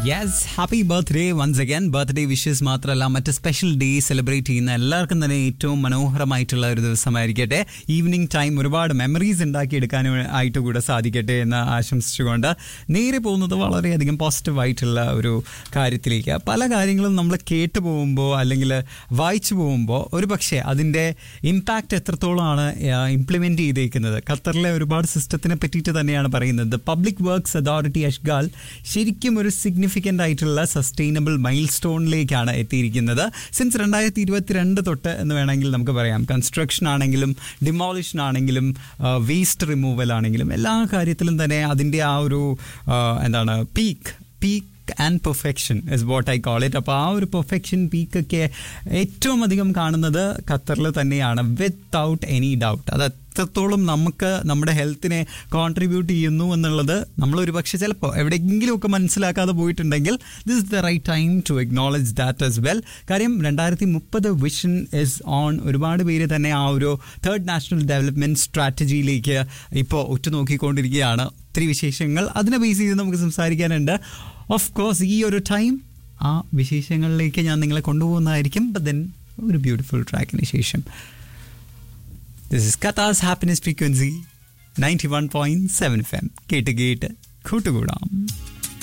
yes happy birthday once again birthday wishes മാത്രമല്ല മറ്റ് special day celebrate ചെയ്യുന്ന എല്ലാവർക്കും തന്നെ ഏറ്റവും മനോഹരമായിട്ടുള്ള ഒരു ദിവസമായിരിക്കട്ടെ ഈവനിങ് ടൈം ഒരുപാട് മെമ്മറീസ് ഉണ്ടാക്കിയെടുക്കാനും ആയിട്ട് കൂടെ സാധിക്കട്ടെ എന്ന് ആശംസിച്ചുകൊണ്ട് നേരെ പോകുന്നത് വളരെയധികം പോസിറ്റീവ് ആയിട്ടുള്ള ഒരു കാര്യത്തിലേക്ക് പല കാര്യങ്ങളും നമ്മൾ കേട്ട് പോകുമ്പോൾ അല്ലെങ്കിൽ വായിച്ചു പോകുമ്പോൾ ഒരു പക്ഷേ അതിൻ്റെ ഇമ്പാക്റ്റ് എത്രത്തോളമാണ് ഇംപ്ലിമെൻ്റ് ചെയ്തേക്കുന്നത് ഖത്തറിലെ ഒരുപാട് സിസ്റ്റത്തിനെ പറ്റിയിട്ട് തന്നെയാണ് പറയുന്നത് പബ്ലിക് വർക്ക്സ് അതോറിറ്റി അഷ്ഗാൽ ശരിക്കും ഒരു സിഗ്നിഫിക്കൻ്റ് ആയിട്ടുള്ള സസ്റ്റൈനബിൾ മൈൽ സ്റ്റോണിലേക്കാണ് എത്തിയിരിക്കുന്നത് സിൻസ് രണ്ടായിരത്തി ഇരുപത്തിരണ്ട് തൊട്ട് എന്ന് വേണമെങ്കിൽ നമുക്ക് പറയാം കൺസ്ട്രക്ഷൻ ആണെങ്കിലും ഡിമോളിഷൻ ആണെങ്കിലും വേസ്റ്റ് റിമൂവൽ ആണെങ്കിലും എല്ലാ കാര്യത്തിലും തന്നെ അതിൻ്റെ ആ ഒരു ആ, എന്താണ് peak peak and perfection is what I call it അപ്പോൾ ആ ഒരു പെർഫെക്ഷൻ പീക്കൊക്കെ ഏറ്റവും അധികം കാണുന്നത് ഖത്തറിൽ തന്നെയാണ് വിത്തൗട്ട് എനി ഡൗട്ട് അത് എത്രത്തോളം നമുക്ക് നമ്മുടെ ഹെൽത്തിനെ കോൺട്രിബ്യൂട്ട് ചെയ്യുന്നു എന്നുള്ളത് നമ്മൾ ഒരു പക്ഷേ ചിലപ്പോൾ എവിടെയെങ്കിലുമൊക്കെ മനസ്സിലാക്കാതെ പോയിട്ടുണ്ടെങ്കിൽ this is the right time to acknowledge that as well കാര്യം രണ്ടായിരത്തി മുപ്പത് വിഷൻ ഇസ് ഓൺ ഒരുപാട് പേര് തന്നെ ആ ഒരു തേർഡ് നാഷണൽ ഡെവലപ്മെൻറ്റ് സ്ട്രാറ്റജിയിലേക്ക് ഇപ്പോൾ ഉറ്റുനോക്കിക്കൊണ്ടിരിക്കുകയാണ് ഒത്തിരി വിശേഷങ്ങൾ അതിനെ ബേസ് ചെയ്ത് നമുക്ക് സംസാരിക്കാനുണ്ട് ഓഫ് കോഴ്സ് ഈ ഒരു ടൈം ആ വിശേഷങ്ങളിലേക്ക് ഞാൻ നിങ്ങളെ കൊണ്ടുപോകുന്നതായിരിക്കും ബട്ട് ദെൻ ഒരു ബ്യൂട്ടിഫുൾ ട്രാക്കിന് ശേഷം ദിസ് ഇസ് കഥാസ് happiness frequency ninety one point seven F M കേട്ട് കേട്ട് കൂട്ടുകൂടാം